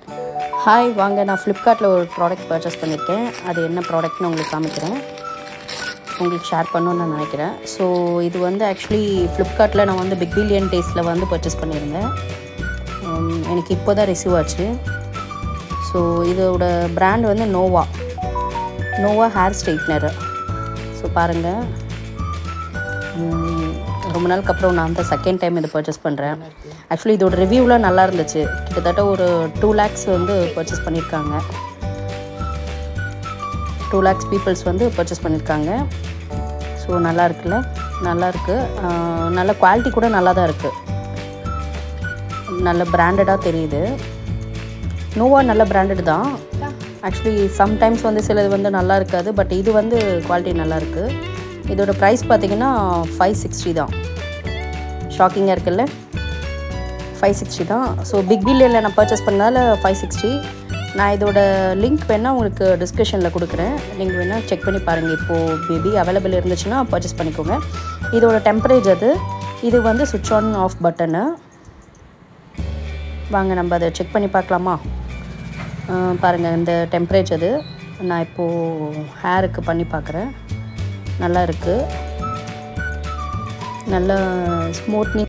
hi வாங்க நான் ஃப்ளிப்கார்ட்டில் ஒரு ப்ராடக்ட் பர்ச்சேஸ் பண்ணியிருக்கேன் அது என்ன ப்ராடக்ட்னு உங்களுக்கு காமிக்கிறேன் உங்களுக்கு ஷேர் பண்ணணும்னு நான் நினைக்கிறேன் ஸோ இது வந்து ஆக்சுவலி ஃப்ளிப்கார்ட்டில் நான் வந்து பிக் பில்லியன் டேஸில் வந்து பர்ச்சேஸ் பண்ணியிருந்தேன் உம், எனக்கு இப்போ தான் ரிசீவ் ஆச்சு ஸோ இதோட பிராண்ட் வந்து Nova Nova hair straightener so பாருங்கள் உம், ரொம்ப நாளுக்கு அப்புறம் நான் தான் செகண்ட் டைம் இதை பர்ச்சேஸ் பண்ணுறேன் ஆக்சுவலி இதோட ரிவ்யூலாம் நல்லா இருந்துச்சு கிட்டத்தட்ட ஒரு டூ லேக்ஸ் வந்து பர்ச்சேஸ் பண்ணியிருக்காங்க டூ லேக்ஸ் பீப்புள்ஸ் வந்து பர்ச்சேஸ் பண்ணியிருக்காங்க ஸோ நல்லா இருக்குல்ல நல்லா இருக்கு ஆஹ், நல்ல குவாலிட்டி கூட நல்லா தான் இருக்குது நல்ல பிராண்டடாக தெரியுது நோவா நல்ல பிராண்டட் தான் ஆக்சுவலி சம்டைம்ஸ் வந்து சிலது வந்து நல்லா இருக்காது பட் இது வந்து குவாலிட்டி நல்லா இருக்குது இதோட ப்ரைஸ் பார்த்தீங்கன்னா ஃபைவ் சிக்ஸ்டி தான் ஷாக்கிங்காக இருக்குல்ல ஃபைவ் சிக்ஸ்டி தான் ஸோ பிக் பில்லியனில் நான் பர்ச்சேஸ் பண்ணதால ஃபைவ் சிக்ஸ்டி நான் இதோட லிங்க் வேணால் உங்களுக்கு டிஸ்கிரிப்ஷனில் கொடுக்குறேன் நீங்கள் வேணால் செக் பண்ணி பாருங்கள் இப்போது பேபி அவைலபிள் இருந்துச்சுன்னா பர்ச்சேஸ் பண்ணிக்கோங்க இதோட டெம்பரேச்சர் அது இது வந்து சுவிட்ச் ஆன் ஆஃப் பட்டனு வாங்க நம்ம அதை செக் பண்ணி பார்க்கலாமா அஹ் பாருங்கள் இந்த டெம்பரேச்சர் அது நான் இப்போது ஹேருக்கு பண்ணி பார்க்குறேன் நல்லா இருக்குது நல்லா ஸ்மூத்னிங்